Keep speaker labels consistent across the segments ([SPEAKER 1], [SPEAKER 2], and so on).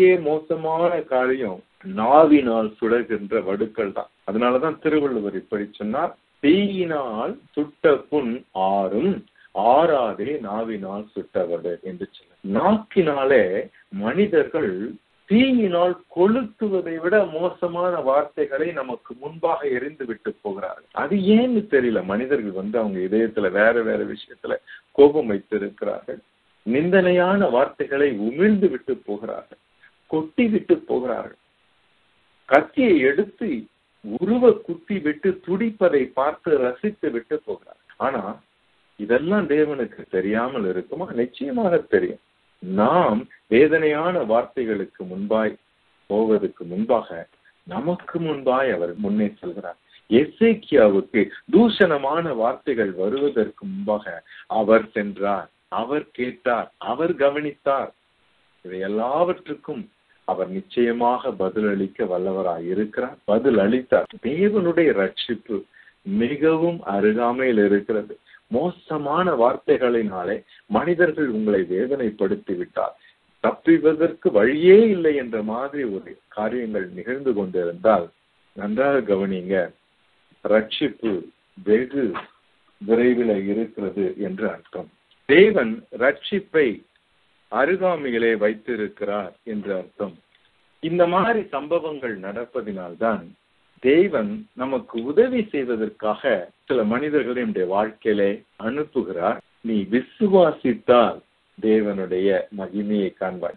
[SPEAKER 1] இருக்கிறதுலயே மோசமான காரியம் நாவினால் சுடர்கின்ற வடுக்கள் தான் அதனாலதான் திருவள்ளுவர் இப்படி சொன்னார் தீயினால் சுட்ட புண் ஆறும் ஆறாதே நாவினால் சுட்டவடு என்று சொல்ல நாக்கினாலே மனிதர்கள் தீயினால் கொளுத்துவதை விட மோசமான வார்த்தைகளை நமக்கு முன்பாக எரிந்து விட்டு போகிறார்கள் அது ஏன்னு தெரியல மனிதர்கள் வந்து அவங்க இதயத்துல வேற வேற விஷயத்துல கோபம் வைத்திருக்கிறார்கள் நிந்தனையான வார்த்தைகளை உமிழ்ந்து விட்டு போகிறார்கள் கொட்டி விட்டு போகிறார்கள் கத்தியை எடுத்து உருவ குத்தி விட்டு துடிப்பதை பார்த்து ரசித்து விட்டு போகிறார் ஆனா இதெல்லாம் தேவனுக்கு தெரியாமல் இருக்குமா நிச்சயமாக தெரியும் நாம் வேதனையான வார்த்தைகளுக்கு முன்பாய் போவதற்கு முன்பாக நமக்கு முன்பாய் அவர் முன்னே செல்கிறார் எசேக்கியாவுக்கு தூஷணமான வார்த்தைகள் வருவதற்கு முன்பாக அவர் சென்றார் அவர் கேட்டார் அவர் கவனித்தார் இவை எல்லாவற்றுக்கும் அவர் நிச்சயமாக பதிலளிக்க வல்லவராய் இருக்கிறார் பதில் அளித்தார் தேவனுடைய ரட்சிப்பு மிகவும் அருகாமையில் இருக்கிறது மோசமான வார்த்தைகளினாலே மனிதர்கள் உங்களை வேதனைப்படுத்தி விட்டார் தப்பிவதற்கு வழியே இல்லை என்ற மாதிரி ஒரு காரியங்கள் நிகழ்ந்து கொண்டிருந்தால் நன்றாக கவனிங்க ரட்சிப்பு வெகு விரைவில் இருக்கிறது என்று அர்த்தம் தேவன் ரட்சிப்பை அருகாமையிலே வைத்திருக்கிறார் என்று அர்த்தம் இந்த மாதிரி சம்பவங்கள் நடப்பதினால்தான் தேவன் நமக்கு உதவி செய்வதற்காக சில மனிதர்களை நம்முடைய வாழ்க்கையிலே அனுப்புகிறார் நீ விசுவாசித்தால் தேவனுடைய மகிமையை காண்பாய்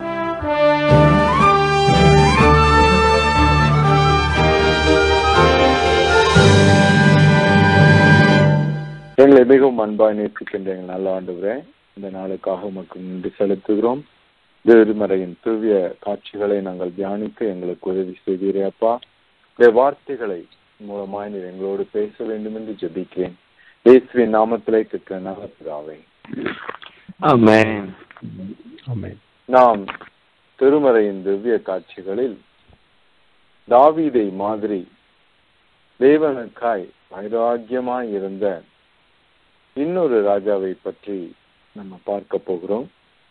[SPEAKER 1] எங்களை மிகவும் அன்பாய் நேசிக்கின்ற எங்கள் நல்ல ஆண்டுகிறேன் இந்த நாளுக்காக உமக்கு நன்றி செலுத்துகிறோம் திருமறையின் தூவிய காட்சிகளை நாங்கள் தியானிக்க எங்களுக்கு உதவி செய்தீரே அப்பா இந்த வார்த்தைகளை மூலமாய் நீர் எங்களோடு பேச வேண்டும் என்று ஜெபிக்கிறேன் இயேசுவின் நாமத்திலே கேட்கிற நகர்த்துகாவை
[SPEAKER 2] ஆமென் ஆமென்
[SPEAKER 1] நாம் திருமறையின் திவ்ய காட்சிகளில் தாவீதை மாதிரி தேவனுக்காய் வைராக்கியமாய் இருந்த இன்னொரு ராஜாவை பற்றி நம்ம பார்க்க போகிறோம்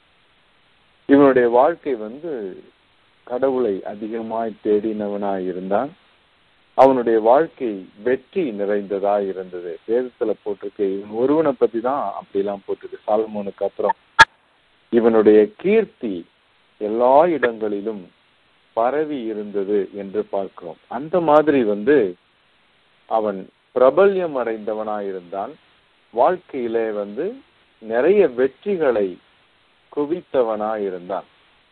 [SPEAKER 1] இவனுடைய வாழ்க்கை வந்து கடவுளை அதிகமாய் தேடினவனாய் இருந்தான் அவனுடைய வாழ்க்கை வெற்றி நிறைந்ததா இருந்தது வேதத்துல போட்டிருக்கு இவன் ஒருவனை பத்தி தான் அப்படிலாம் போட்டிருக்கு சாலமோனுக்கு அப்புறம் இவனுடைய கீர்த்தி எல்லா இடங்களிலும் பரவி இருந்தது என்று பார்க்கிறோம் அந்த மாதிரி வந்து அவன் பிரபல்யம் அடைந்தவனாயிருந்தான் வாழ்க்கையிலே வந்து நிறைய வெற்றிகளை குவித்தவனாயிருந்தான்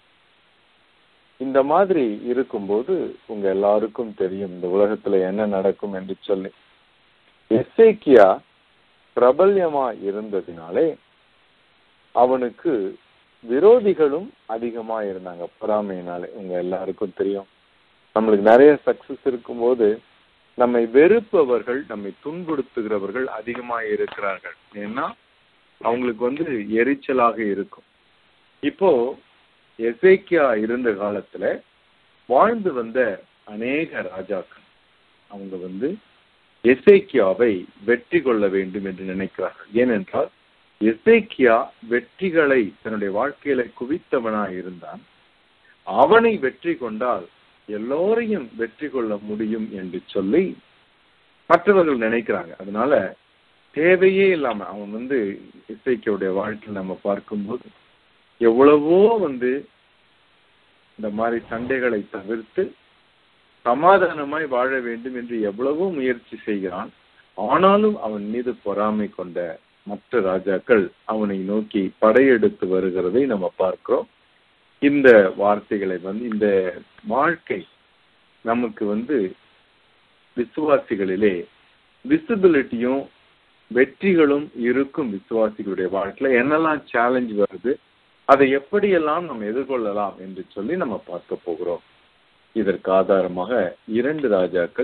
[SPEAKER 1] இந்த மாதிரி இருக்கும்போது உங்க எல்லாருக்கும் தெரியும் இந்த உலகத்துல என்ன நடக்கும் என்று சொல்லி எஸ்ஏக்கியா பிரபல்யமா இருந்ததினாலே அவனுக்கு விரோதிகளும் அதிகமா இருந்தாங்க பொறாமையினாலே உங்க எல்லாருக்கும் தெரியும் நம்மளுக்கு நிறைய சக்சஸ் இருக்கும்போது நம்மை வெறுப்பவர்கள் நம்மை துன்புறுத்துகிறவர்கள் அதிகமா இருக்கிறார்கள் ஏன்னா அவங்களுக்கு வந்து எரிச்சலாக இருக்கும் இப்போ எசேக்கியா இருந்த காலத்துல வாழ்ந்து வந்த அநேக ராஜாக்கள் அவங்க வந்து எசேக்கியாவை வெற்றி கொள்ள வேண்டும் என்று நினைக்கிறார்கள் ஏனென்றால் எசேக்கியா வெற்றிகளை தன்னுடைய வாழ்க்கையில குவித்தவனாய் இருந்தான் அவனை வெற்றி கொண்டால் எல்லோரையும் வெற்றி கொள்ள முடியும் என்று சொல்லி மற்றவர்கள் நினைக்கிறாங்க அதனால தேவையே இல்லாம அவன் வந்து இசைக்கியோடைய வாழ்க்கையில் நம்ம பார்க்கும்போது எவ்வளவோ வந்து இந்த மாதிரி சண்டைகளை தவிர்த்து சமாதானமாய் வாழ வேண்டும் என்று எவ்வளவோ முயற்சி செய்கிறான் ஆனாலும் அவன் மீது பொறாமை கொண்ட மற்ற ராஜாக்கள் அவனை நோக்கி படையெடுத்து வருகிறதை நம்ம பார்க்கிறோம் இந்த வார்த்தைகளை வந்து இந்த வாழ்க்கை நமக்கு வந்து விசுவாசிகளிலே விசிபிலிட்டியும் வெற்றிகளும் இருக்கும் விசுவாசிகளுடைய வாழ்க்கையில என்னெல்லாம் சேலஞ்ச் வருது அதை எப்படியெல்லாம் நம்ம எதிர்கொள்ளலாம் என்று சொல்லி நம்ம பார்க்க போகிறோம் இதற்கு ஆதாரமாக இரண்டு ராஜாக்கள்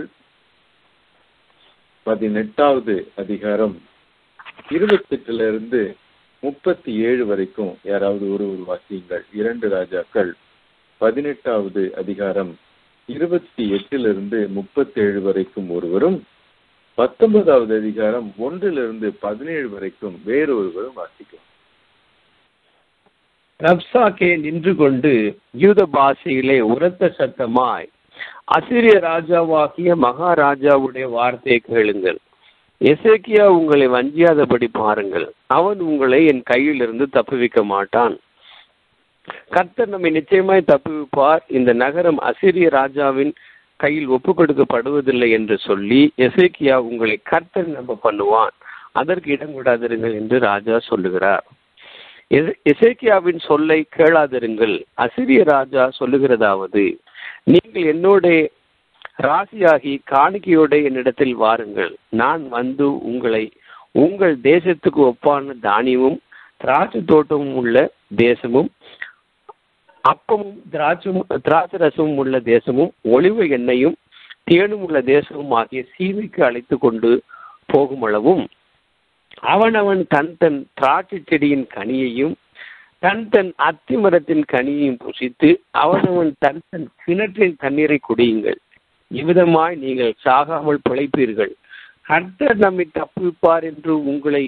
[SPEAKER 1] பதினெட்டாவது அதிகாரம் இருபத்தெட்டுல இருந்து முப்பத்தி ஏழு வரைக்கும் யாராவது ஒரு ஒரு வாசியுங்கள் இரண்டு ராஜாக்கள் பதினெட்டாவது அதிகாரம் இருபத்தி எட்டிலிருந்து முப்பத்தி ஏழு வரைக்கும் ஒருவரும் பத்தொன்பதாவது அதிகாரம் ஒன்றிலிருந்து பதினேழு வரைக்கும் வேறொருவரும் வாசிக்கும்
[SPEAKER 2] ரப்சாக்கே நின்று கொண்டு யூத பாஷையிலே உரத்த சத்தமாய் அசிரிய ராஜாவாகிய மகாராஜாவுடைய வார்த்தையை கேளுங்கள் எசேக்கியா உங்களை வஞ்சியாதபடி பாருங்கள் அவன் உங்களை என் கையிலிருந்து தப்புவிக்க மாட்டான் கர்த்தர் நம்மை நிச்சயமாய் தப்புவிப்பார் இந்த நகரம் அசிரிய ராஜாவின் கையில் ஒப்பு கொடுக்கப்படுவதில்லை என்று சொல்லி எசேக்கியா உங்களை கர்த்தர் நம்ப பண்ணுவான் அதற்கு இடம் விடாதிருங்கள் என்று ராஜா சொல்லுகிறார் எசே- எசேக்கியாவின் சொல்லை கேளாதிருங்கள் அசிரிய ராஜா சொல்லுகிறதாவது நீங்கள் என்னோட ராசியாகி காணிக்கையோட என்னிடத்தில் வாருங்கள் நான் வந்து உங்களை உங்கள் தேசத்துக்கு ஒப்பான தானியமும் திராட்சை தோட்டமும் உள்ள தேசமும் அப்பமும் திராட்சும் திராட்சை ரசமும் உள்ள தேசமும் ஒளிவு எண்ணெயும் தேனும் உள்ள தேசமும் ஆகிய சீமைக்கு அழைத்து கொண்டு போகும் அளவும் அவனவன் தன் தன் திராட்சை செடியின் கனியையும் தன் தன் அத்தி மரத்தின் கனியையும் புசித்து அவனவன் தன் தன் கிணற்றின் தண்ணீரை குடியுங்கள் இவ்விதமாய் நீங்கள் சாகாமல் பிழைப்பீர்கள் கர்த்தர் நம்மை தப்புவிப்பார் என்று உங்களை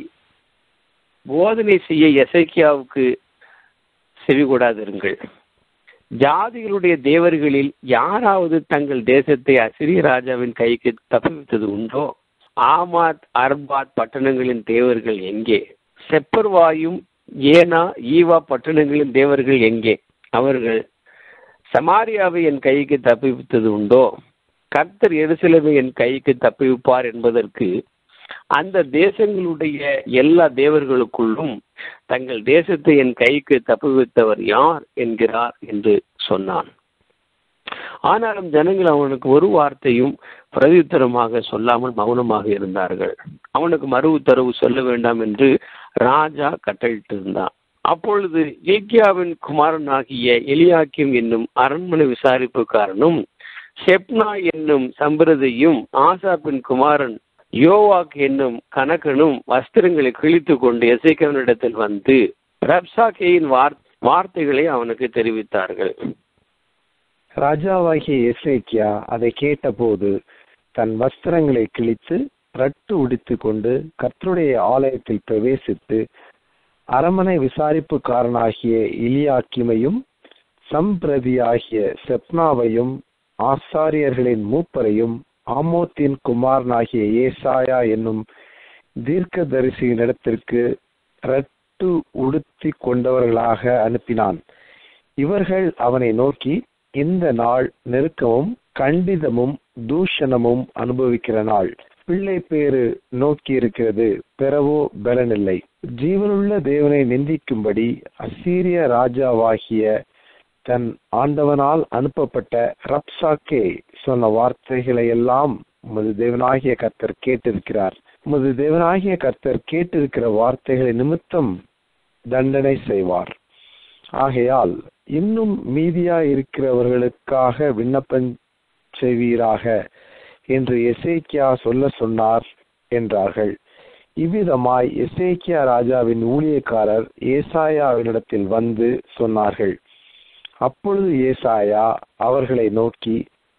[SPEAKER 2] போதனை செய்ய எசைக்கியாவுக்கு செவிகூடாதிருங்கள் ஜாதிகளுடைய தேவர்களில் யாராவது தங்கள் தேசத்தை அசிரிய ராஜாவின் கைக்கு தப்புவித்தது உண்டோ ஆமாத் அர்பாத் பட்டணங்களின் தேவர்கள் எங்கே செப்பர்வாயும் ஏனா ஈவா பட்டணங்களின் தேவர்கள் எங்கே அவர்கள் சமாரியாவை என் கைக்கு தப்புவித்தது உண்டோ கர்த்தர் எருசலேமை என் கைக்கு தப்புவிப்பார் என்பதற்கு அந்த தேசங்களுடைய எல்லா தேவர்களுக்குள்ளும் தங்கள் தேசத்தை என் கைக்கு தப்புவித்தவர் யார் என்கிறார் என்று சொன்னான் ஆனாலும் ஜனங்கள் அவனுக்கு ஒரு வார்த்தையும் பிரதியுத்தரமாக சொல்லாமல் மௌனமாக இருந்தார்கள் அவனுக்கு மறு உத்தரவு சொல்ல வேண்டாம் என்று ராஜா கட்டளையிட்டிருந்தான் அப்பொழுது ஏக்கியாவின் குமாரனாகிய எலியாக்கிம் என்னும் அரண்மனை விசாரிப்புக்காரனும் ஷெப்னா என்னும் சம்பிரதியும் ஆசாப்பின் குமாரன் யோவாக் என்னும் கணக்கனும் வஸ்திரங்களை கிழித்து கொண்டு எசைக்கவனிடத்தில் வந்து ரப்சாக்கேயின் வார்- வார்த்தைகளை அவனுக்கு தெரிவித்தார்கள்
[SPEAKER 3] ராஜாவாகிய எசேக்கியா அதை கேட்டபோது தன் வஸ்திரங்களை கிழித்து ரட்டு உடித்துக் கொண்டு கர்த்தருடைய ஆலயத்தில் பிரவேசித்து அரமனை விசாரிப்புக்காரனாகிய இலியாக்கிமையும் சம்பிரதியாகிய செப்னாவையும் ஆசாரியர்களின் மூப்பரையும் ஆமோத்தின் குமாரனாகிய ஏசாயா என்னும் தீர்க்கதரிசியினிடத்திற்கு ரட்டு உடுத்தி கொண்டவர்களாக அனுப்பினான் இவர்கள் அவனை நோக்கி இந்த நாள் நெருக்கமும் கண்டிதமும் தூஷணமும் அனுபவிக்கிற நாள் பிள்ளை பேரு நோக்கி இருக்கிறது பெறவோ பலனில்லை ஜீவனுள்ள தேவனை நிந்திக்கும்படி அசீரிய ராஜாவாகிய தன் ஆண்டவனால் அனுப்பப்பட்ட ரப்சாக்கே சொன்ன வார்த்தைகளை எல்லாம் உமது தேவனாகிய கர்த்தர் கேட்டிருக்கிறார் உமது தேவனாகிய கர்த்தர் கேட்டிருக்கிற வார்த்தைகளை நிமித்தம் தண்டனை செய்வார் ஆகையால் இன்னும் மீதியா இருக்கிறவர்களுக்காக விண்ணப்பம் செய்வீராக என்று எசேக்கியா சொல்ல சொன்னார் என்றார்கள் இவ்விதமாய் எசேக்கியா ராஜாவின் ஊழியக்காரர் ஏசாயாவினிடத்தில் வந்து சொன்னார்கள் அப்பொழுது ஏசாயா அவர்களை நோக்கி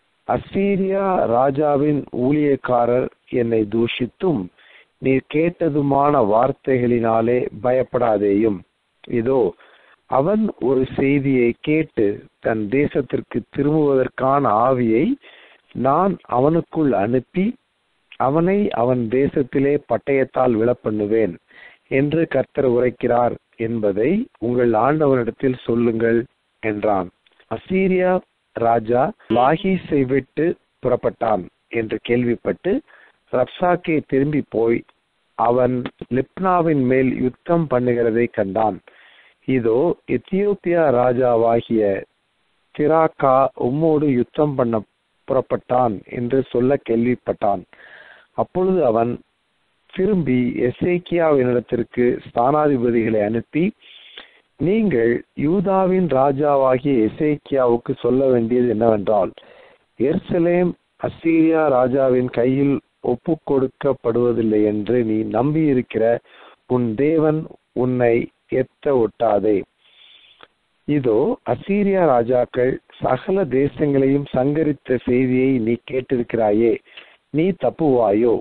[SPEAKER 3] அசீரியா ராஜாவின் ஊழியக்காரர் என்னை தூஷித்தும் நீர் கேட்டதுமான வார்த்தைகளினாலே பயப்படாதேயும் இதோ அவன் ஒரு செய்தியை கேட்டு தன் தேசத்திற்கு திரும்புவதற்கான ஆவியை நான் அவனுக்குள் அனுப்பி அவனை அவன் தேசத்திலே பட்டயத்தால் விழப்பண்ணுவேன் என்று கர்த்தர் உரைக்கிறார் என்பதை உங்கள் ஆண்டவனிடத்தில் சொல்லுங்கள் என்றான் அசீரியா ராஜா லாகீஸை விட்டு புறப்பட்டான் என்று கேள்விப்பட்டு ரப்சாக்கே திரும்பி போய் அவன் லிப்னாவின் மேல் யுத்தம் பண்ணுகிறதை கண்டான் இதோ எத்தியோப்பியா ராஜாவாகிய திராக்கா உம்மோடு யுத்தம் பண்ண புறப்பட்டான் என்று சொல்ல கேள்விப்பட்டான் அப்பொழுது அவன் திரும்பி எசேக்கியாவினிடத்திற்கு ஸ்தானாதிபதிகளை அனுப்பி நீங்கள் யூதாவின் ராஜாவாகிய எசேக்கியாவுக்கு சொல்ல வேண்டியது என்னவென்றால் எருசலேம் அசீரியா ராஜாவின் கையில் ஒப்பு கொடுக்கப்படுவதில்லை என்று நீ நம்பியிருக்கிற உன் தேவன் உன்னை எத்த ஒட்டாதே இதோ அசீரியா ராஜாக்கள் சகல தேசங்களையும் சங்கரித்த செய்தியை நீ கேட்டிருக்கிறாயே நீ தப்புவாயோ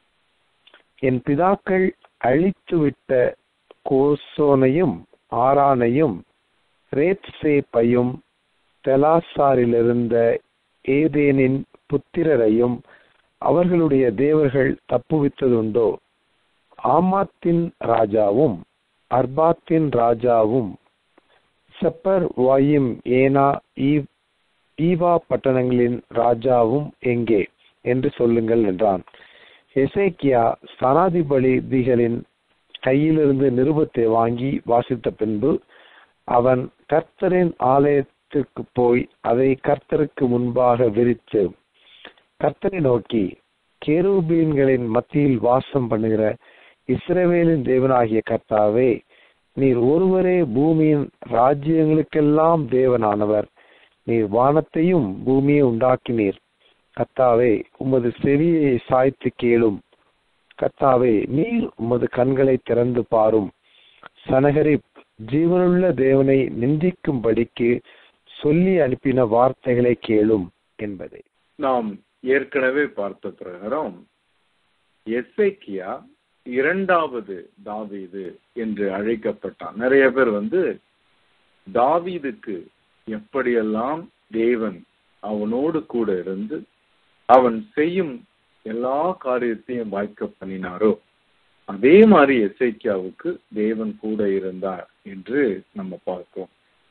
[SPEAKER 3] என் பிதாக்கள் அழித்துவிட்ட கோசோனையும் ஆரானையும் ரேத்சேப்பையும் தெலாசாரிலிருந்த ஏதேனின் புத்திரரையும் அவர்களுடைய தேவர்கள் தப்புவித்ததுண்டோ ஆமாத்தின் ராஜாவும் அர்பாத்தின் ராஜாவும் செப்பர் வாயும் ஏனா ஈவ் ஈவா பட்டணங்களின் ராஜாவும் எங்கே என்று சொல்லுங்கள் என்றான் எசேக்கியா ஸ்தானாதிபதிகளின் கையிலிருந்து நிருபத்தை வாங்கி வாசித்த பின்பு அவன் கர்த்தரின் ஆலயத்திற்கு போய் அதை கர்த்தருக்கு முன்பாக விரித்து கர்த்தரை நோக்கி கேரூபீன்களின் மத்தியில் வாசம் பண்ணுகிற இஸ்ரவேலின் தேவனாகிய கர்த்தாவே நீர் ஒருவரே பூமியின் ராஜ்யங்களுக்கெல்லாம் தேவனானவர் நீர் வானத்தையும் பூமியை உண்டாக்கினீர் கத்தாவே உமது செவியை சாய்த்து கேளும் கத்தாவே நீர் உமது கண்களை திறந்து பாரும் சனகரிப் ஜீவனுள்ள தேவனை நிந்திக்கும்படிக்கு சொல்லி அனுப்பின வார்த்தைகளை கேளும் என்பதை
[SPEAKER 1] நாம் ஏற்கனவே பார்த்த பிரகாரம் எஸ்ஐக்கியா இரண்டாவது தாவீது என்று அழைக்கப்பட்டான் நிறைய பேர் வந்து தாவீதுக்கு எப்படியெல்லாம் தேவன் அவனோடு கூட இருந்து அவன் செய்யும் எல்லா காரியத்தையும் வாய்க்க பண்ணினாரோ அதே மாதிரி எஸ்ஐக்கியாவுக்கு தேவன் கூட இருந்தார் என்று நம்ம பார்க்கிறோம்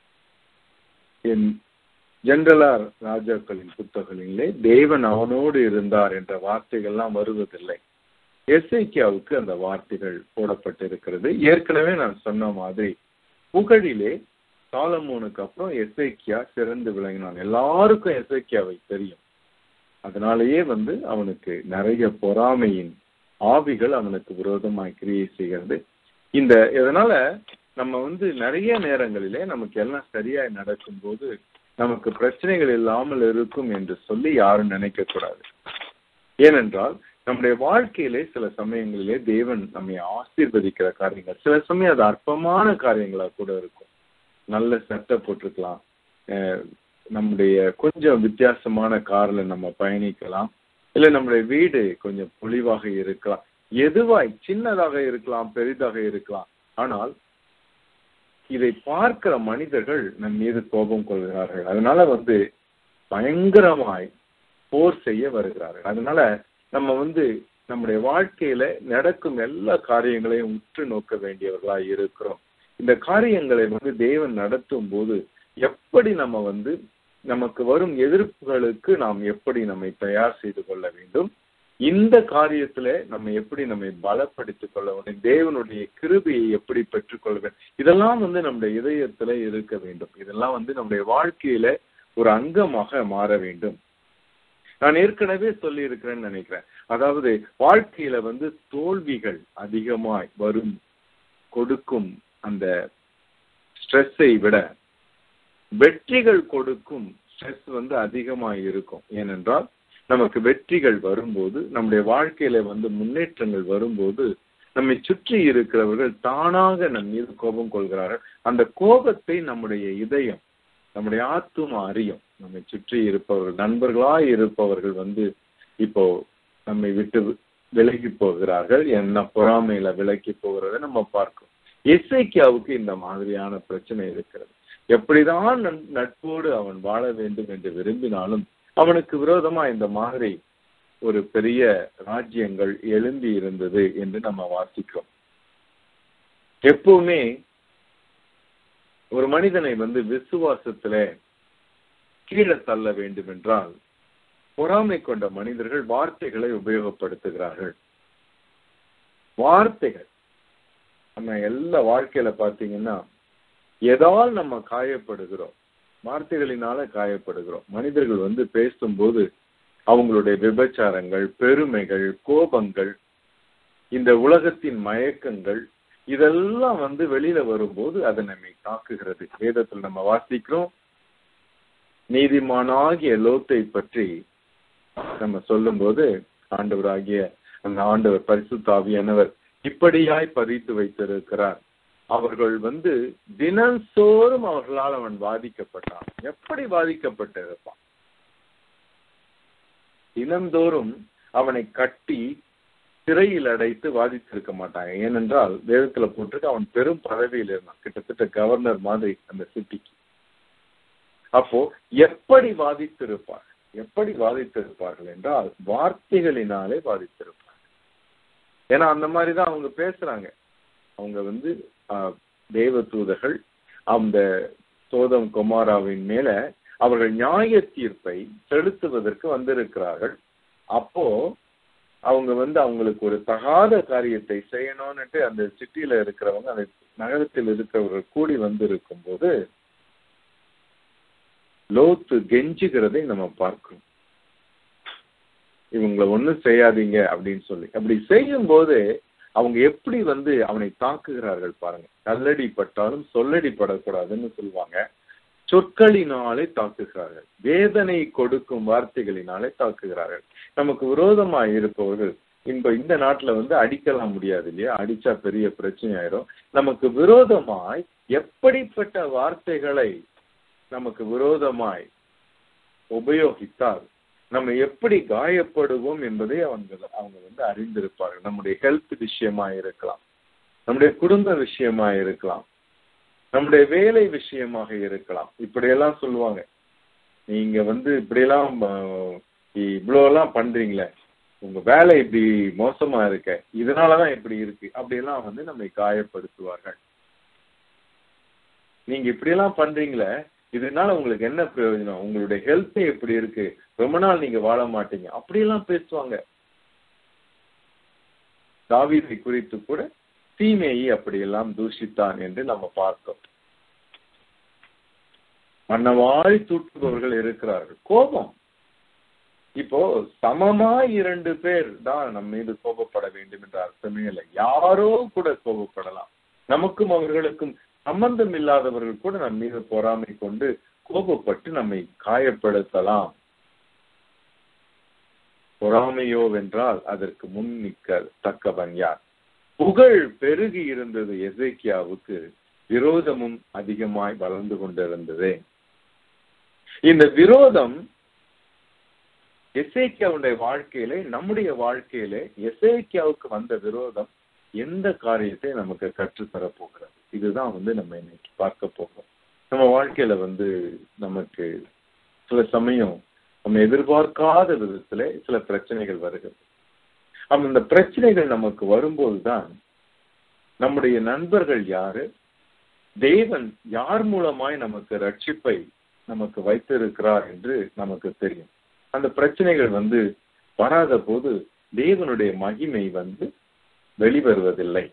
[SPEAKER 1] என் ஜென்ரலா ராஜாக்களின் புத்தகங்களிலே தேவன் அவனோடு இருந்தார் என்ற வார்த்தைகள்லாம் வருவதில்லை எஸ்ஐக்கியாவுக்கு அந்த வார்த்தைகள் போடப்பட்டிருக்கிறது ஏற்கனவே நான் சொன்ன மாதிரி புகழிலே சாலமோனுக்கு அப்புறம் எஸ்ஐக்கியா சிறந்து விளங்கினான் எல்லாருக்கும் எஸ்ஐக்கியாவை தெரியும் அதனாலேயே வந்து அவனுக்கு நிறைய பொறாமையின் ஆவிகள் அவனுக்கு விரோதமாய் கிரியை செய்கிறது இந்த இதனால நம்ம வந்து நிறைய நேரங்களிலே நமக்கு எல்லாம் சரியாய் நடக்கும்போது நமக்கு பிரச்சனைகள் இல்லாமல் இருக்கும் என்று சொல்லி யாரும் நினைக்க கூடாது ஏனென்றால் நம்முடைய வாழ்க்கையிலே சில சமயங்களிலே தேவன் நம்மை ஆசீர்வதிக்கிற காரியங்கள் சில சமயம் அது அற்பமான காரியங்களா கூட இருக்கும் நல்ல சட்டை போட்டிருக்கலாம் நம்முடைய கொஞ்சம் வித்தியாசமான கார்ல நம்ம பயணிக்கலாம் இல்ல நம்முடைய வீடு கொஞ்சம் பொலிவாக இருக்கலாம் எதுவாய் சின்னதாக இருக்கலாம் பெரிதாக இருக்கலாம் ஆனால் இதை பார்க்கிற மனிதர்கள் நம் மீது கோபம் கொள்கிறார்கள் அதனால வந்து பயங்கரமாய் போர் செய்ய வருகிறார்கள் அதனால நம்ம வந்து நம்முடைய வாழ்க்கையில நடக்கும் எல்லா காரியங்களையும் உற்று நோக்க வேண்டியவர்களா இருக்கிறோம் இந்த காரியங்களை வந்து தேவன் நடத்தும் போது எப்படி நம்ம வந்து நமக்கு வரும் எதிர்ப்புகளுக்கு நாம் எப்படி நம்மை தயார் செய்து கொள்ள வேண்டும் இந்த காரியத்துல நம்ம எப்படி நம்மை பலப்படுத்திக் கொள்ள வேண்டும் தேவனுடைய கிருபியை எப்படி பெற்றுக்கொள்ள வேண்டும் இதெல்லாம் வந்து நம்முடைய இதயத்துல இருக்க வேண்டும் இதெல்லாம் வந்து நம்முடைய வாழ்க்கையில ஒரு அங்கமாக மாற வேண்டும் நான் ஏற்கனவே சொல்லி இருக்கிறேன்னு நினைக்கிறேன் அதாவது வாழ்க்கையில வந்து தோல்விகள் அதிகமாய் வரும் கொடுக்கும் அந்த ஸ்ட்ரெஸ்ஸை விட வெற்றிகள் கொடுக்கும் ஸ்ட்ரெஸ் வந்து அதிகமாக இருக்கும் ஏனென்றால் நமக்கு வெற்றிகள் வரும்போது நம்முடைய வாழ்க்கையில வந்து முன்னேற்றங்கள் வரும்போது நம்மை சுற்றி இருக்கிறவர்கள் தானாக நம் மீது கோபம் கொள்கிறார்கள் அந்த கோபத்தை நம்முடைய இதயம் நம்முடைய ஆத்துமா அறியும் நம்மை சுற்றி இருப்பவர்கள் நண்பர்களாய் இருப்பவர்கள் வந்து இப்போ நம்மை விட்டு விலகி போகிறார்கள் என்ன பொறாமையில விலகி போகிறத நம்ம பார்க்கிறோம் எஸ்ஐக்கியாவுக்கு இந்த மாதிரியான பிரச்சனை இருக்கிறது எப்படிதான் நட்போடு அவன் வாழ வேண்டும் என்று விரும்பினாலும் அவனுக்கு விரோதமா இந்த மாதிரி ஒரு பெரிய ராஜ்யங்கள் எழும்பி இருந்தது என்று நம்ம வாசிக்கிறோம் எப்பவுமே ஒரு மனிதனை வந்து விசுவாசத்துல கீழே தள்ள வேண்டும் என்றால் பொறாமை கொண்ட மனிதர்கள் வார்த்தைகளை உபயோகப்படுத்துகிறார்கள் வார்த்தைகள் நம்ம எல்லா வாழ்க்கையில பாத்தீங்கன்னா எதால் நம்ம காயப்படுகிறோம் வார்த்தைகளினால காயப்படுகிறோம் மனிதர்கள் வந்து பேசும்போது அவங்களுடைய விபச்சாரங்கள் பெருமைகள் கோபங்கள் இந்த உலகத்தின் மயக்கங்கள் இதெல்லாம் வந்து வெளியில வரும்போது அது நம்மை தாக்குகிறது வேதத்தில் நம்ம வாசிக்கிறோம் நீதிமானாகிய லோத்தை பற்றி நம்ம சொல்லும்போது ஆண்டவராகிய அந்த ஆண்டவர் பரிசுத்தாவியானவர் இப்படியாய் பதித்து வைத்திருக்கிறார் அவர்கள் வந்து தினந்தோறும் அவர்களால் அவன் பாதிக்கப்பட்டான் எப்படி பாதிக்கப்பட்டிருப்பான் தினந்தோறும் அவனை கட்டி சிறையில் அடைத்து வாதித்திருக்க மாட்டாங்க ஏனென்றால் வேதத்துல போட்டிருக்கு அவன் பெரும் பதவியில் இருந்தான் கிட்டத்தட்ட கவர்னர் மாதிரி அந்த சிட்டிக்கு அப்போ எப்படி வாதித்திருப்பார் எப்படி வாதித்திருப்பார்கள் என்றால் வார்த்தைகளினாலே வாதித்திருப்பார்கள் ஏன்னா அந்த மாதிரிதான் அவங்க பேசுறாங்க அவங்க வந்து ஆஹ், தேவ தூதர்கள் அந்த சோதம் குமாராவின் மேல அவர்கள் நியாய தீர்ப்பை செலுத்துவதற்கு வந்திருக்கிறார்கள் அப்போ அவங்க வந்து அவங்களுக்கு ஒரு தகாத காரியத்தை செய்யணும்னுட்டு அந்த சிட்டியில இருக்கிறவங்க அந்த நகரத்தில் இருக்கிறவர்கள் கூடி வந்து இருக்கும்போது லோத்து கெஞ்சுகிறதை நம்ம பார்க்கிறோம் இவங்களை ஒண்ணும் செய்யாதீங்க அப்படின்னு சொல்லி அப்படி செய்யும் போது அவங்க எப்படி வந்து அவனை தாக்குகிறார்கள் பாருங்க கல்லடி பட்டாலும் சொல்லடி படக்கூடாதுன்னு சொல்லுவாங்க சொற்களினாலே தாக்குகிறார்கள் வேதனை கொடுக்கும் வார்த்தைகளினாலே தாக்குகிறார்கள் நமக்கு விரோதமாய் இருப்பவர்கள் இந்த இந்த நாட்டுல வந்து அடிக்கலாம் முடியாது இல்லையா அடிச்சா பெரிய பிரச்சனை ஆயிரும் நமக்கு விரோதமாய் எப்படிப்பட்ட வார்த்தைகளை நமக்கு விரோதமாய் உபயோகித்தால் நம்ம எப்படி காயப்படுவோம் என்பதை அவங்க அவங்க வந்து அறிந்திருப்பார்கள் நம்முடைய ஹெல்த் விஷயமா இருக்கலாம் நம்முடைய குடும்ப விஷயமா இருக்கலாம் நம்முடைய வேலை விஷயமாக இருக்கலாம் இப்படியெல்லாம் சொல்லுவாங்க நீங்க வந்து இப்படியெல்லாம் ஆஹ், இவ்வளோ எல்லாம் பண்றீங்களே உங்க வேலை இப்படி மோசமா இருக்க இதனாலதான் இப்படி இருக்கு அப்படியெல்லாம் வந்து நம்மை காயப்படுத்துவார்கள் நீங்க இப்படியெல்லாம் பண்றீங்களே இதனால உங்களுக்கு என்ன பிரயோஜனம் உங்களுடைய ஹெல்த் எப்படி இருக்கு ரொம்ப நாள் நீங்க வாழ மாட்டீங்க அப்படியெல்லாம் பேசுவாங்க தாவீதை குறித்து கூட தீமையை அப்படியெல்லாம் தூஷித்தான் என்று நம்ம பார்த்தோம் மன்னவாய் தூட்டுபவர்கள் இருக்கிறார்கள் கோபம் இப்போ சமமாய் இரண்டு பேர் தான் நம்ம மீது கோபப்பட வேண்டும் என்ற அர்த்தமே இல்லை யாரோ கூட கோபப்படலாம் நமக்கும் அவர்களுக்கும் சம்பந்தம் இல்லாதவர்கள் கூட நம் மீது பொறாமை கொண்டு கோபப்பட்டு நம்மை காயப்படுத்தலாம் பொறாமையோ வென்றால் அதற்கு முன் நிற்க தக்கவன் யார் புகழ் பெருகி இருந்தது எசேக்கியாவுக்கு விரோதமும் அதிகமாய் வளர்ந்து கொண்டிருந்தது இந்த விரோதம் எசேக்கியாவுடைய வாழ்க்கையிலே நம்முடைய நமக்கு எசேக்கியாவுக்கு வந்த விரோதம் எந்த காரியத்தை நமக்கு கற்றுத்தர போகிறது இதுதான் வந்து நம்ம இன்னைக்கு பார்க்க போகிறோம் நம்ம வாழ்க்கையில வந்து நமக்கு சில சமயம் நம்ம எதிர்பார்க்காத விதத்துல சில பிரச்சனைகள் வருகிறது அப்ப இந்த பிரச்சனைகள் நமக்கு வரும்போதுதான் நம்முடைய நண்பர்கள் யாரு தேவன் யார் மூலமாய் நமக்கு ரட்சிப்பை நமக்கு வைத்திருக்கிறார் என்று நமக்கு தெரியும் அந்த பிரச்சனைகள் வந்து வராத போது தேவனுடைய மகிமை வந்து வெளிவருவதில்லை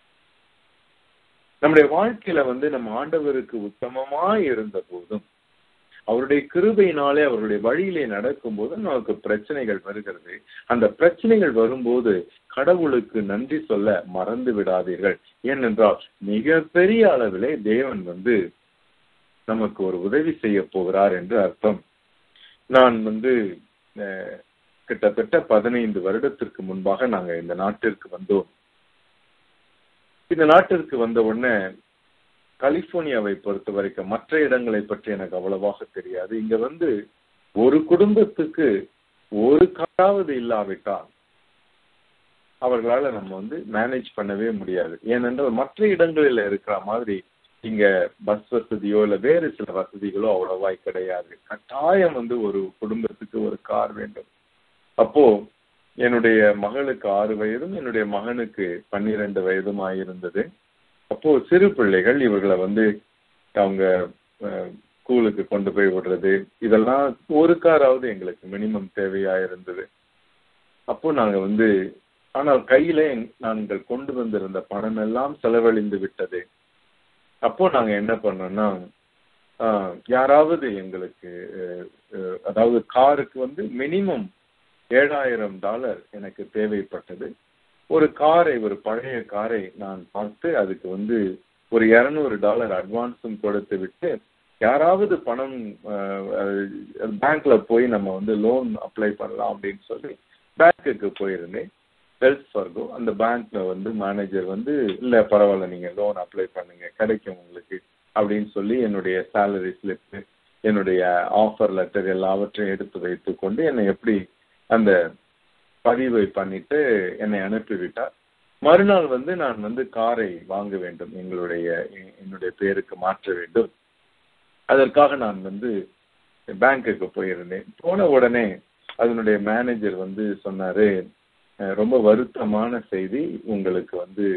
[SPEAKER 1] நம்முடைய வாழ்க்கையில வந்து நம்ம ஆண்டவருக்கு உத்தமமாய் இருந்த போதும் அவருடைய கிருபையினாலே அவருடைய வழியிலே நடக்கும் போது நமக்கு பிரச்சனைகள் வருகிறது அந்த பிரச்சனைகள் வரும்போது கடவுளுக்கு நன்றி சொல்ல மறந்து விடாதீர்கள் ஏனென்றால் மிக பெரிய அளவிலே தேவன் வந்து நமக்கு ஒரு உதவி செய்ய போகிறார் என்று அர்த்தம் நான் வந்து அஹ், கிட்டத்தட்ட பதினைந்து வருடத்திற்கு முன்பாக நாங்க இந்த நாட்டிற்கு வந்தோம் இந்த நாட்டிற்கு வந்த உடனே கலிபோர்னியாவை பொறுத்த வரைக்கும் மற்ற இடங்களை பற்றி எனக்கு அவ்வளவாக தெரியாது இங்க வந்து ஒரு குடும்பத்துக்கு ஒரு காராவது இல்லாவிட்டால் அவர்களால நம்ம வந்து மேனேஜ் பண்ணவே முடியாது ஏனென்றால் மற்ற இடங்களில் இருக்கிற மாதிரி இங்க பஸ் வசதியோ இல்ல வேறு சில வசதிகளோ அவ்வளவாய் கிடையாது கட்டாயம் வந்து ஒரு குடும்பத்துக்கு ஒரு கார் வேண்டும் அப்போ என்னுடைய மகளுக்கு ஆறு வயதும் என்னுடைய மகனுக்கு பன்னிரண்டு வயதும் ஆயிருந்தது அப்போ சிறு பிள்ளைகள் இவர்களை வந்து அவங்க அஹ், ஸ்கூலுக்கு கொண்டு போய் விடுறது இதெல்லாம் ஒரு காராவது எங்களுக்கு மினிமம் தேவையா இருந்தது அப்போ நாங்க வந்து ஆனால் கையில எங்- நாங்கள் கொண்டு வந்திருந்த பணம் எல்லாம் செலவழிந்து விட்டது அப்போ நாங்க என்ன பண்ணோம்னா ஆஹ், யாராவது எங்களுக்கு அஹ், அஹ், அதாவது காருக்கு வந்து மினிமம் ஏழாயிரம் டாலர் எனக்கு தேவைப்பட்டது ஒரு காரை ஒரு பழைய காரை நான் பார்த்து அதுக்கு வந்து ஒரு இருநூறு டாலர் அட்வான்ஸும் கொடுத்து விட்டு யாராவது பணம் பேங்க்ல போய் நம்ம வந்து லோன் அப்ளை பண்ணலாம் அப்படின்னு சொல்லி பேங்க்குக்கு போயிருந்தேன் வெல்ஸ் ஃபர்கோ அந்த பேங்க்ல வந்து மேனேஜர் வந்து இல்ல பரவாயில்ல நீங்க லோன் அப்ளை பண்ணுங்க கிடைக்கும் உங்களுக்கு அப்படின்னு சொல்லி என்னுடைய சேலரி ஸ்லிப் என்னுடைய ஆஃபர் லெட்டர் எல்லாவற்றையும் எடுத்து வைத்துக் கொண்டு என்னை எப்படி அந்த பதிவை பண்ணிட்டு என்னை அனுப்பிவிட்டார் மறுநாள் வந்து நான் வந்து காரை வாங்க வேண்டும் எங்களுடைய எ- என்னுடைய பேருக்கு மாற்ற வேண்டும் அதற்காக நான் வந்து பேங்க்குக்கு போயிருந்தேன் போன உடனே அதனுடைய மேனேஜர் வந்து சொன்னாரு "அஹ், ரொம்ப வருத்தமான செய்தி உங்களுக்கு வந்து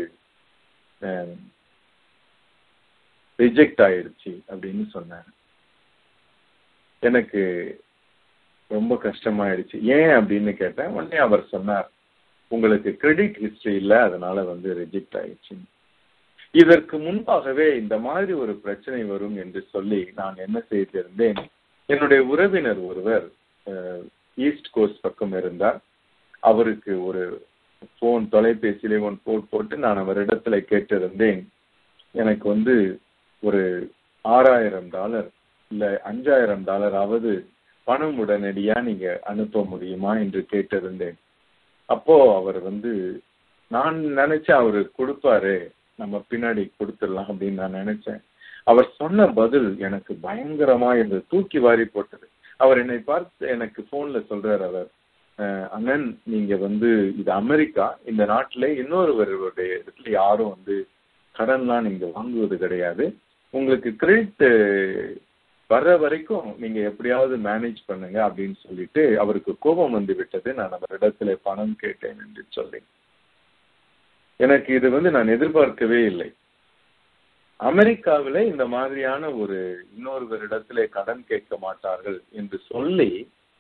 [SPEAKER 1] ரிஜெக்ட் ஆயிடுச்சு அப்படின்னு சொன்னார் எனக்கு ரொம்ப கஷ்டமாயிடுச்சு ஏன் அப்படின்னு கேட்டேன் உடனே அவர் சொன்னார் உங்களுக்கு கிரெடிட் ஹிஸ்டரி இல்ல அதனால வந்து ரிஜெக்ட் ஆயிடுச்சு இதற்கு முன்பாகவே இந்த மாதிரி ஒரு பிரச்சனை வரும் என்று சொல்லி நான் என்ன செய்திருந்தேன் என்னுடைய உறவினர் ஒருவர் ஈஸ்ட் கோஸ்ட் பக்கம் இருந்தார் அவருக்கு ஒரு போன் தொலைபேசியிலே ஒன் போன் போட்டு நான் அவரிடத்துல கேட்டிருந்தேன் எனக்கு வந்து ஒரு ஆறாயிரம் டாலர் இல்ல அஞ்சாயிரம் டாலராவது பணம் உடனடியா நீங்க அனுப்ப முடியுமா என்று கேட்டிருந்தேன் அப்போ அவர் வந்து நான் நினைச்சேன் அவரு கொடுப்பாரு நம்ம பின்னாடி கொடுத்துடலாம் அப்படின்னு நான் நினைச்சேன் அவர் சொன்ன பதில் எனக்கு பயங்கரமா என்று தூக்கி வாரி போட்டது அவர் என்னை பார்த்து எனக்கு போன்ல சொல்றாரு அவர் "அஹ், அண்ணன் நீங்க வந்து இது அமெரிக்கா இந்த நாட்டுல இன்னொருவருடைய இடத்துல யாரும் வந்து கடன்லாம் நீங்க வாங்குவது கிடையாது உங்களுக்கு கிரெடிட் வர்ற வரைக்கும் நீங்க எப்படியாவது மேனேஜ் பண்ணுங்க அப்படின்னு சொல்லிட்டு அவருக்கு கோபம் வந்து விட்டது நான் அவரிடத்துல பணம் கேட்டேன் என்று சொல்லி எனக்கு இது வந்து நான் எதிர்பார்க்கவே இல்லை அமெரிக்காவிலே இந்த மாதிரியான ஒரு இன்னொருவரிடத்திலே கடன் கேட்க மாட்டார்கள் என்று சொல்லி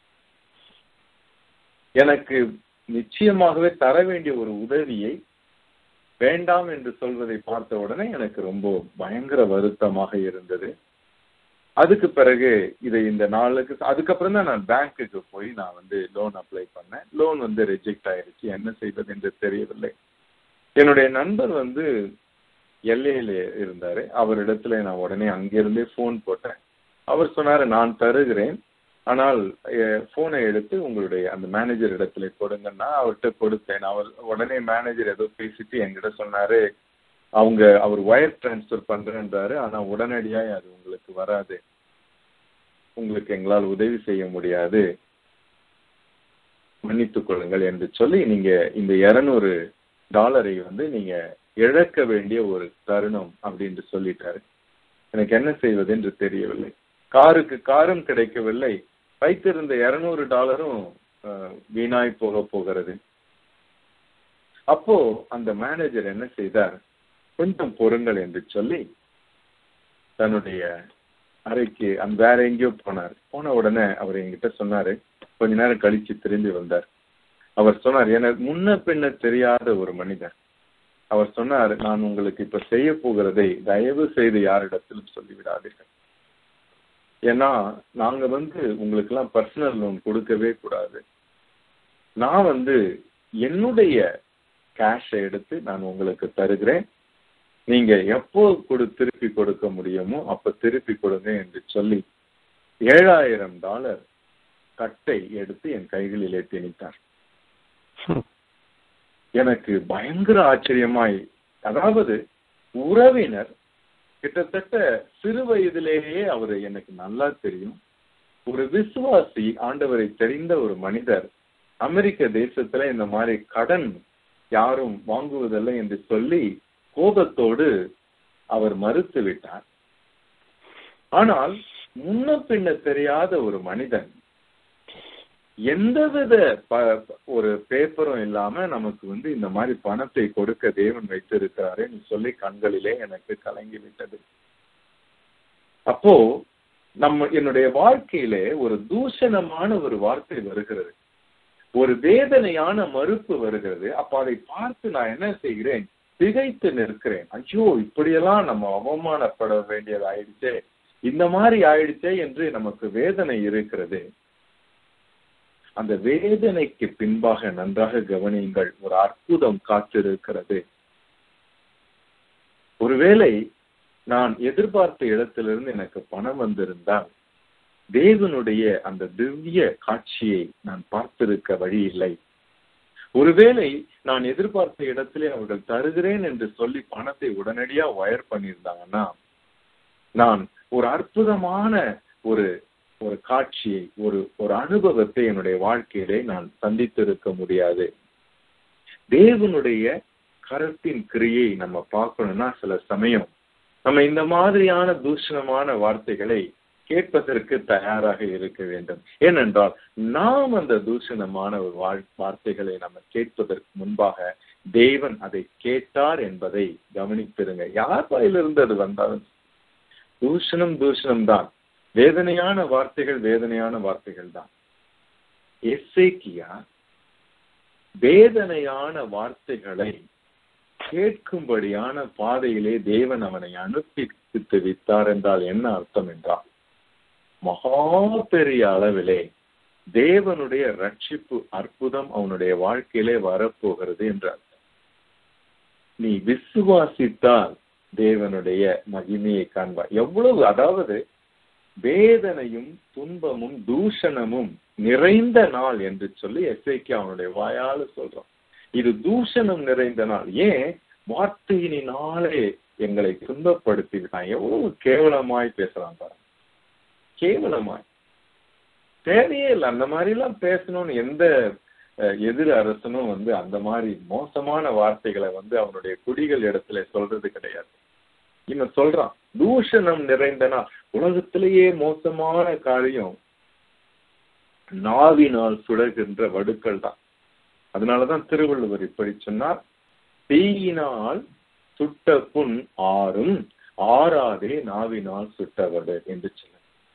[SPEAKER 1] எனக்கு நிச்சயமாகவே தர வேண்டிய ஒரு உதவியை வேண்டாம் என்று சொல்வதை பார்த்த உடனே எனக்கு ரொம்ப பயங்கர வருத்தமாக இருந்தது அதுக்கு பிறகு இதை இந்த நாளுக்கு அதுக்கப்புறம் தான் நான் பேங்க்குக்கு போய் நான் வந்து லோன் அப்ளை பண்ணேன் லோன் வந்து ரிஜெக்ட் ஆயிருச்சு என்ன செய்வது என்று தெரியவில்லை என்னுடைய நண்பர் வந்து எல்ஏல இருந்தாரு அவரிடத்துல நான் உடனே அங்கிருந்தே ஃபோன் போட்டேன் அவர் சொன்னாரு நான் தருகிறேன் ஆனால் போனை எடுத்து உங்களுடைய அந்த மேனேஜர் இடத்துல கொடுங்கன்னா அவர்கிட்ட கொடுத்தேன் அவர் உடனே மேனேஜர் ஏதோ பேசிட்டு என்கிட்ட சொன்னாரு அவங்க அவர் ஒயர் டிரான்ஸ்ஃபர் பண்றேன்றாரு ஆனா உடனடியா அது உங்களுக்கு வராது உங்களுக்கு எங்களால் உதவி செய்ய முடியாது மன்னித்துக் கொள்ளுங்கள் என்று சொல்லி நீங்க இந்த இருநூறு டாலரை வந்து நீங்க இழக்க வேண்டிய ஒரு தருணம் அப்படின்னு சொல்லிட்டாரு எனக்கு என்ன செய்வது என்று தெரியவில்லை காருக்கு காரும் கிடைக்கவில்லை வைத்திருந்த இருநூறு டாலரும் அஹ், வீணாய் போக போகிறது அப்போ அந்த மேனேஜர் என்ன செய்தார் கொஞ்சம் பொறுங்கள் என்று சொல்லி தன்னுடைய அறைக்கு அந்த வேற எங்கேயோ போனார் போன உடனே அவர் என்கிட்ட சொன்னாரு கொஞ்ச நேரம் கழிச்சு திரும்பி வந்தார் அவர் சொன்னார் எனக்கு முன்ன பின்ன தெரியாத ஒரு மனிதர் அவர் சொன்னார் நான் உங்களுக்கு இப்ப செய்ய போகிறதை தயவு செய்து யாரிடத்திலும் சொல்லிவிடாதீர்கள் ஏன்னா நாங்க வந்து உங்களுக்கு எல்லாம் பர்சனல் லோன் கொடுக்கவே கூடாது நான் வந்து என்னுடைய கேஷை எடுத்து நான் உங்களுக்கு தருகிறேன் நீங்க எப்போ கொடு திருப்பி கொடுக்க முடியுமோ அப்ப திருப்பி கொடுங்க என்று சொல்லி ஏழாயிரம் டாலர் கட்டை எடுத்து என் கைகளிலே திணித்தார் எனக்கு பயங்கர ஆச்சரியமாய் அதாவது உறவினர் கிட்டத்தட்ட சிறு வயதிலேயே அவர் எனக்கு நல்லா தெரியும் ஒரு விசுவாசி ஆண்டவரை தெரிந்த ஒரு மனிதர் அமெரிக்க தேசத்துல இந்த மாதிரி கடன் யாரும் வாங்குவதில்லை என்று சொல்லி கோபத்தோடு அவர் மறுத்து விட்டார் ஆனால் முன்ன பின்ன தெரியாத ஒரு மனிதன் எந்தவித ப- ஒரு பேப்பரும் இல்லாம நமக்கு வந்து இந்த மாதிரி பணத்தை கொடுக்க தேவன் வைத்திருக்கிறாருன்னு சொல்லி கண்களிலே எனக்கு கலங்கி விட்டது அப்போ நம்ம என்னுடைய வாழ்க்கையிலே ஒரு தூஷணமான ஒரு வார்த்தை வருகிறது ஒரு வேதனையான மறுப்பு வருகிறது அப்ப அதை பார்த்து நான் என்ன செய்கிறேன் திகைத்து நிற்கிறேன் ஐயோ இப்படியெல்லாம் நம்ம அவமானப்பட வேண்டியது ஆயிடுச்சே இந்த மாதிரி ஆயிடுச்சே என்று நமக்கு வேதனை இருக்கிறது அந்த வேதனைக்கு பின்பாக நன்றாக கவனியுங்கள் ஒரு அற்புதம் காத்திருக்கிறது ஒருவேளை நான் எதிர்பார்த்த இடத்திலிருந்து எனக்கு பணம் வந்திருந்தால் தேவனுடைய அந்த திவ்ய காட்சியை நான் பார்த்திருக்க வழி இல்லை ஒருவேளை நான் எதிர்பார்த்த இடத்திலே அவர்கள் தருகிறேன் என்று சொல்லி பணத்தை உடனடியா ஒயர் பண்ணியிருந்தாங்கன்னா நான் ஒரு அற்புதமான ஒரு ஒரு காட்சியை ஒரு ஒரு அனுபவத்தை என்னுடைய வாழ்க்கையிலே நான் சந்தித்திருக்க முடியாது தேவனுடைய கருத்தின் கிரியை நம்ம பார்க்கணும்னா சில சமயம் நம்ம இந்த மாதிரியான தூஷணமான வார்த்தைகளை கேட்பதற்கு தயாராக இருக்க வேண்டும் ஏனென்றால் நாம் அந்த தூஷணமான ஒரு வாழ் வார்த்தைகளை நம்ம கேட்பதற்கு முன்பாக தேவன் அதை கேட்டார் என்பதை கவனித்திருங்க யார் வாயிலிருந்து அது வந்தாலும் தூஷணம் தூஷணம் தான் வேதனையான வார்த்தைகள் வேதனையான வார்த்தைகள் தான் எஸ்ஏக்கியா வேதனையான வார்த்தைகளை கேட்கும்படியான பாதையிலே தேவன் அவனை அனுப்பி வித்தார் என்றால் என்ன அர்த்தம் என்றால் மகா பெரிய அளவிலே தேவனுடைய ரட்சிப்பு அற்புதம் அவனுடைய வாழ்க்கையிலே வரப்போகிறது என்றார் நீ விசுவாசித்தால் தேவனுடைய மகிமையை காண்பாய் எவ்வளவு அதாவது வேதனையும் துன்பமும் தூஷணமும் நிறைந்த நாள் என்று சொல்லி எஸ்ஐக்கு அவனுடைய வாயால சொல்றான் இது தூஷணம் நிறைந்த நாள் ஏன் வார்த்தையினாலே எங்களை துன்பப்படுத்தி விட்டான் எவ்வளவு கேவலமாய் பேசுறான் பாருங்க கேவலமாய் தேவையே இல்லை அந்த மாதிரி எல்லாம் பேசணும்னு எந்த எதிர் அரசனும் வந்து அந்த மாதிரி மோசமான வார்த்தைகளை வந்து அவனுடைய குடிகள் இடத்துல சொல்றது கிடையாது இவன் சொல்றான் தூஷணம் நிறைந்தனா உலகத்திலேயே மோசமான காரியம் நாவினால் சுடர்கின்ற வடுக்கள் தான் அதனாலதான் திருவள்ளுவர் இப்படி சொன்னார் தீயினால் சுட்ட புண் ஆறும் ஆறாதே நாவினால் சுட்டவடு என்று சொன்னார்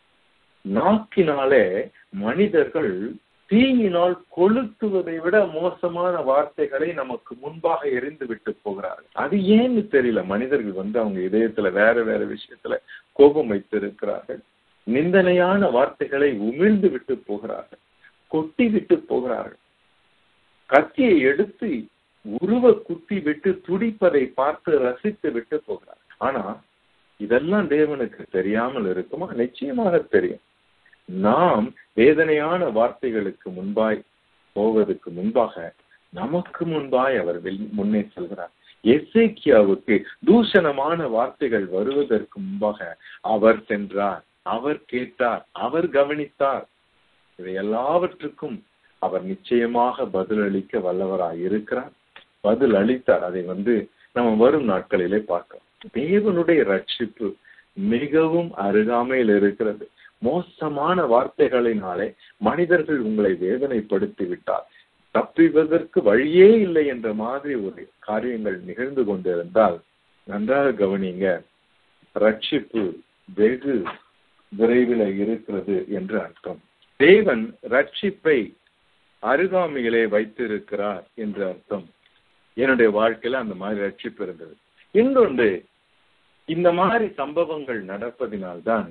[SPEAKER 1] நாக்கினாலே மனிதர்கள் தீயினால் கொளுத்துவதை விட மோசமான வார்த்தைகளை நமக்கு முன்பாக எரிந்து விட்டு போகிறார்கள் அது ஏன்னு தெரியல மனிதர்கள் வந்து அவங்க இதயத்துல வேற வேற விஷயத்துல கோபம் வைத்திருக்கிறார்கள் நிந்தனையான வார்த்தைகளை உமிழ்ந்து விட்டு போகிறார்கள் கொட்டி விட்டு போகிறார்கள் கத்தியை எடுத்து உருவ குத்தி விட்டு துடிப்பதை பார்த்து ரசித்து விட்டு போகிறார் ஆனா இதெல்லாம் தேவனுக்கு தெரியாமல் இருக்குமா நிச்சயமாக தெரியும் நாம் வேதனையான வார்த்தைகளுக்கு முன்பாய் போவதற்கு முன்பாக நமக்கு முன்பாய் அவர் முன்னே செல்கிறார் எசேக்கியாவுக்கு தூஷணமான வார்த்தைகள் வருவதற்கு முன்பாக அவர் சென்றார் அவர் கேட்டார் அவர் கவனித்தார் இவை எல்லாவற்றுக்கும் அவர் நிச்சயமாக பதிலளிக்க வல்லவராய் இருக்கிறார் பதில் அளித்தார் அதை வந்து நம்ம வரும் நாட்களிலே பார்க்கலாம் தேவனுடைய ரட்சிப்பு மிகவும் அருகாமையில் இருக்கிறது மோசமான வார்த்தைகளினாலே மனிதர்கள் உங்களை வேதனைப்படுத்தி விட்டார் தப்பிவதற்கு வழியே இல்லை என்ற மாதிரி ஒரு காரியங்கள் நிகழ்ந்து கொண்டிருந்தால் நன்றாக கவனிங்க ரட்சிப்பு வெகு விரைவில் இருக்கிறது என்று அர்த்தம் தேவன் ரட்சிப்பை அருகாமையிலே வைத்திருக்கிறார் என்று அர்த்தம் என்னுடைய வாழ்க்கையில அந்த மாதிரி ரட்சிப்பு இருந்தது இன்னொன்று இந்த மாதிரி சம்பவங்கள் நடப்பதினால்தான்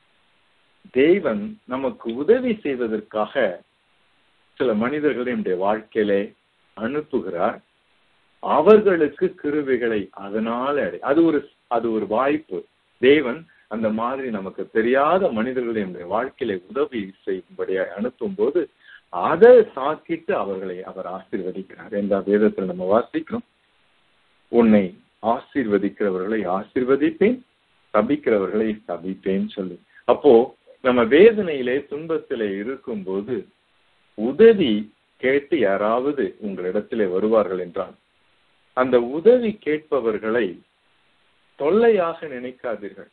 [SPEAKER 1] தேவன் நமக்கு உதவி செய்வதற்காக சில மனிதர்களை நம்முடைய வாழ்க்கையிலே அனுப்புகிறார் அவர்களுக்கு கிருவிகளை அதனால அது ஒரு அது ஒரு வாய்ப்பு தேவன் அந்த மாதிரி நமக்கு தெரியாத மனிதர்களை நம்முடைய வாழ்க்கையில உதவி செய்யும்படியாக அனுப்பும் போது அதை சாக்கிட்டு அவர்களை அவர் ஆசீர்வதிக்கிறார் என்ற வேதத்தில் நம்ம வாசிக்கிறோம் உன்னை ஆசீர்வதிக்கிறவர்களை ஆசீர்வதிப்பேன் சபிக்கிறவர்களை சபிப்பேன் சொல்லி அப்போ நம்ம வேதனையிலே துன்பத்திலே இருக்கும்போது உதவி கேட்டு யாராவது உங்களிடத்திலே வருவார்கள் என்றால் அந்த உதவி கேட்பவர்களை தொல்லையாக நினைக்காதீர்கள்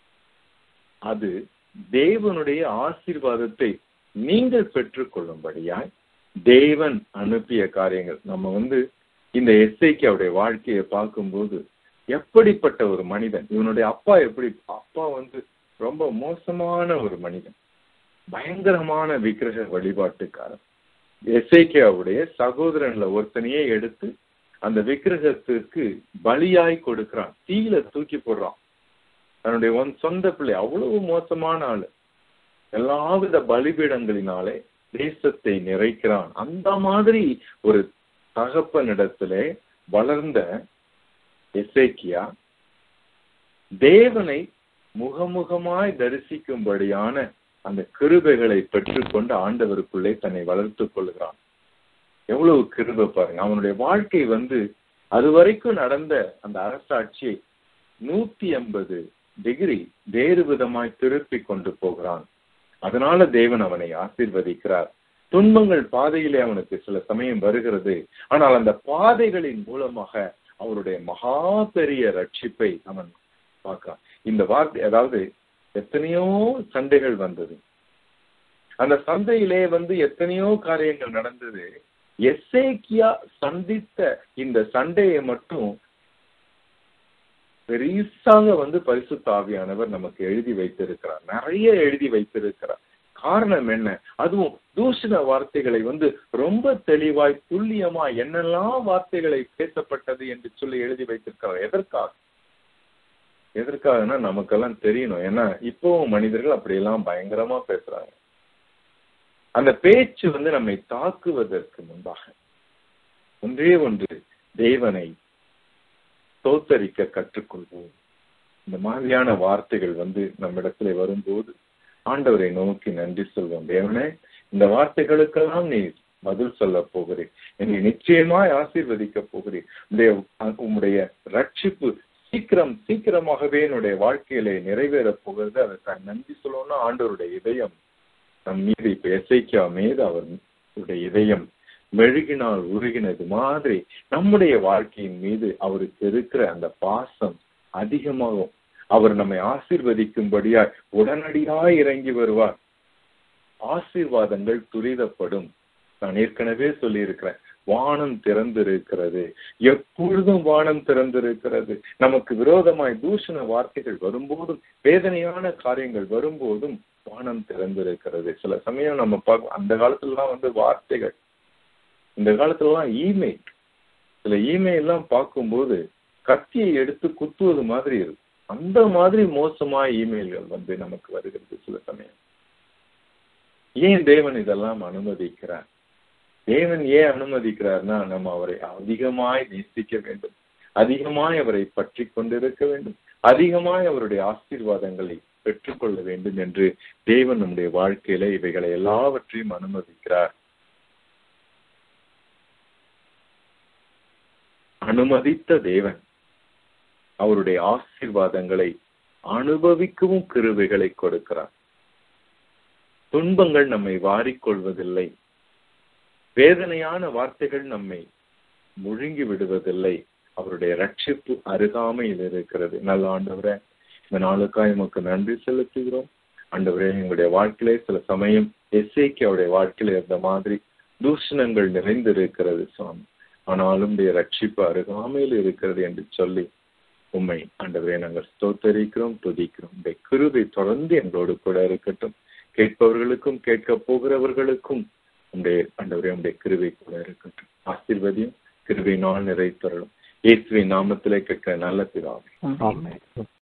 [SPEAKER 1] அது தேவனுடைய ஆசீர்வாதத்தை நீங்கள் பெற்றுக்கொள்ளும்படியாய் தேவன் அனுப்பிய காரியங்கள் நம்ம வந்து இந்த எஸ்ஐக்கு அவருடைய வாழ்க்கையை பார்க்கும்போது எப்படிப்பட்ட ஒரு மனிதன் இவனுடைய அப்பா எப்படி அப்பா வந்து ரொம்ப மோசமான ஒரு மனிதன் பயங்கரமான விக்கிரக வழிபாட்டுக்காரன் எஸ்ஐகேவுடைய சகோதரன்ல ஒருத்தனையே எடுத்து அந்த விக்கிரகத்திற்கு பலியாய் கொடுக்கிறான் தீயில தூக்கி போடுறான் தன்னுடைய ஒன் சொந்த பிள்ளை அவ்வளவு மோசமான ஆளு எல்லாவித பலிபீடங்களினாலே தேசத்தை நிறைக்கிறான் அந்த மாதிரி ஒரு தகப்பனிடத்திலே வளர்ந்த எசேக்கியா தேவனை முகமுகமாய் தரிசிக்கும்படியான அந்த கிருபைகளை பெற்றுக்கொண்டு ஆண்டவருக்குள்ளே தன்னை வளர்த்துக் கொள்கிறான் எவ்வளவு கிருபை பாருங்க அவனுடைய வாழ்க்கை வந்து அது வரைக்கும் நடந்த அந்த அரசாட்சியை நூத்தி ஐம்பது டிகிரி வேறு விதமாய் திருப்பி கொண்டு போகிறான் அதனால தேவன் அவனை ஆசீர்வதிக்கிறார் துன்பங்கள் பாதையிலே அவனுக்கு சில சமயம் வருகிறது ஆனால் அந்த பாதைகளின் மூலமாக அவருடைய மகா பெரிய ரட்சிப்பை அவன் பார்க்கிறான் இந்த வார்த்தை அதாவது எத்தனையோ சண்டைகள் வந்தது அந்த சந்தையிலே வந்து எத்தனையோ காரியங்கள் நடந்தது எசேக்கியா சந்தித்த இந்த சண்டையை மட்டும் பெரிசாக வந்து பரிசுத்த ஆவியானவர் நமக்கு எழுதி வைத்திருக்கிறார் நிறைய எழுதி வைத்திருக்கிறார் காரணம் என்ன அதுவும் தூஷண வார்த்தைகளை வந்து ரொம்ப தெளிவாய் துல்லியமா என்னெல்லாம் வார்த்தைகளை பேசப்பட்டது என்று சொல்லி எழுதி வைத்திருக்கிறார் எதற்காக எதற்காகனா நமக்கெல்லாம் தெரியணும் ஏன்னா இப்பவும் மனிதர்கள் அப்படியெல்லாம் பயங்கரமா பேசுறாங்க அந்த பேச்சு வந்து நம்மை தாக்குவதற்கு முன்பாக ஒன்றே ஒன்று தேவனை தோத்தரிக்க கற்றுக்கொள்வோம் இந்த மாதிரியான வார்த்தைகள் வந்து நம்மிடத்துல வரும்போது ஆண்டவரை நோக்கி நன்றி சொல்வோம் தேவனே இந்த வார்த்தைகளுக்கெல்லாம் நீ பதில் சொல்ல போகிறேன் என்னை நிச்சயமாய் ஆசீர்வதிக்க போகிறேன் உடைய உம்முடைய ரட்சிப்பு சீக்கிரம் சீக்கிரமாகவே என்னுடைய வாழ்க்கையில நிறைவேற போகிறது அதற்கு நன்றி சொல்லணும்னா ஆண்டவருடைய இதயம் நம் மீது இப்ப எசைக்கா மீது அவருடைய இதயம் மெழுகினால் உருகினது மாதிரி நம்முடைய வாழ்க்கையின் மீது அவருக்கு இருக்கிற அந்த பாசம் அதிகமாகும் அவர் நம்மை ஆசீர்வதிக்கும்படியாய் உடனடியாய் இறங்கி வருவார் ஆசீர்வாதங்கள் துரிதப்படும் நான் ஏற்கனவே சொல்லி இருக்கிறேன் வானம் திறந்திருக்கிறது எப்பொழுதும் வானம் திறந்திருக்கிறது நமக்கு விரோதமாய் தூஷண வார்த்தைகள் வரும்போதும் வேதனையான காரியங்கள் வரும்போதும் வானம் திறந்திருக்கிறது சில சமயம் நம்ம பார்க்க அந்த காலத்துலலாம் வந்து வார்த்தைகள் இந்த காலத்துலலாம் இமெயில் சில இமெயில் எல்லாம் பார்க்கும்போது கத்தியை எடுத்து குத்துவது மாதிரி இருக்கும் அந்த மாதிரி மோசமா இமெயில்கள் வந்து நமக்கு வருகிறது சில சமயம் ஏன் தேவன் இதெல்லாம் அனுமதிக்கிறார் தேவன் ஏன் அனுமதிக்கிறார்னா நம்ம அவரை அதிகமாய் நேசிக்க வேண்டும் அதிகமாய் அவரை பற்றி கொண்டிருக்க வேண்டும் அதிகமாய் அவருடைய ஆசீர்வாதங்களை பெற்றுக்கொள்ள வேண்டும் என்று தேவன் நம்முடைய வாழ்க்கையில இவைகளை எல்லாவற்றையும் அனுமதிக்கிறார் அனுமதித்த தேவன் அவருடைய ஆசீர்வாதங்களை அனுபவிக்கவும் கிருவைகளை கொடுக்கிறார் துன்பங்கள் நம்மை வாரிக்கொள்வதில்லை வேதனையான வார்த்தைகள் நம்மை முழுங்கி விடுவதில்லை அவருடைய ரட்சிப்பு அருகாமையில் இருக்கிறது நல்ல ஆண்டவரே இந்த நாளுக்காக எமக்கு நன்றி செலுத்துகிறோம் ஆண்டவரே எங்களுடைய வாழ்க்கையிலே சில சமயம் எஸ்ஏக்கு அவருடைய வாழ்க்கையில இருந்த மாதிரி தூஷணங்கள் நிறைந்திருக்கிறது சுவாமி ஆனாலும் உடைய ரட்சிப்பு அருகாமையில் இருக்கிறது என்று சொல்லி உண்மை ஆண்டவரே நாங்கள் ஸ்தோத்தரிக்கிறோம் துதிக்கிறோம் உடைய கிருவை தொடர்ந்து எங்களோடு கூட இருக்கட்டும் கேட்பவர்களுக்கும் கேட்க போகிறவர்களுக்கும் உடைய ஆண்டவரே உடைய கிருவை கூட இருக்கட்டும் ஆசீர்வதியும் கிருவை நாள் நிறைத்தரலும் இயேசுவின் நாமத்திலே கேட்கிற நல்ல பிதாவே
[SPEAKER 3] ஆமென்